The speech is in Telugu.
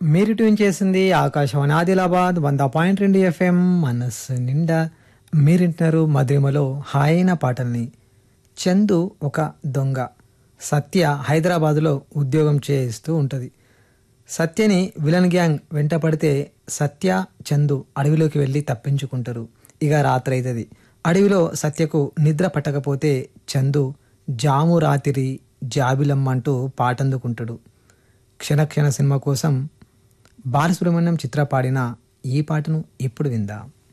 మీరు ట్యూన్ చేసింది ఆకాశవాణి ఆదిలాబాద్ వంద పాయింట్ రెండు ఎఫ్ఎం మనస్సు నిండా మీరింటున్నారు మధురిమలో హాయైన పాటల్ని చందు ఒక దొంగ సత్య హైదరాబాదులో ఉద్యోగం చేస్తూ ఉంటుంది సత్యని విలన్ గ్యాంగ్ వెంట పడితే సత్య చందు అడవిలోకి వెళ్ళి తప్పించుకుంటారు ఇక రాత్రి అవుతుంది అడవిలో సత్యకు నిద్ర పట్టకపోతే చందు జాము రాతిరి జాబిలమ్మ అంటూ పాటందుకుంటాడు క్షణక్షణ సినిమా కోసం బాలసుబ్రహ్మణ్యం చిత్ర పాడిన ఈ పాటను ఇప్పుడు విందాం